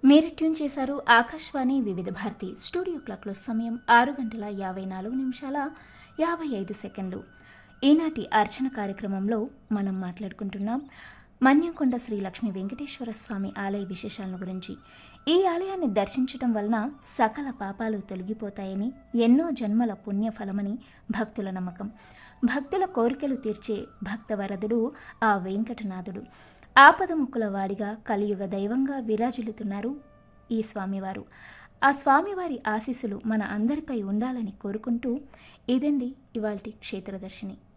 మీరు ట్యూన్ చేశారు ఆకాశవాణి వివిధ భారతి స్టూడియో క్లాక్లో సమయం ఆరు గంటల యాభై నాలుగు నిమిషాల యాభై ఐదు సెకండ్లు ఈనాటి అర్చన కార్యక్రమంలో మనం మాట్లాడుకుంటున్నాం మన్యంకొండ శ్రీ లక్ష్మీ వెంకటేశ్వర స్వామి ఆలయ విశేషాలను గురించి ఈ ఆలయాన్ని దర్శించటం వలన సకల పాపాలు తొలగిపోతాయని ఎన్నో జన్మల పుణ్యఫలమని భక్తుల నమ్మకం భక్తుల కోరికలు తీర్చే భక్తవరదుడు ఆ వెంకటనాథుడు ఆపదముక్కుల వాడిగా కలియుగ దైవంగా విరాజిల్లుతున్నారు ఈ స్వామివారు ఆ స్వామివారి ఆశీస్సులు మన అందరిపై ఉండాలని కోరుకుంటూ ఇదండి ఇవాల్టి క్షేత్రదర్శిని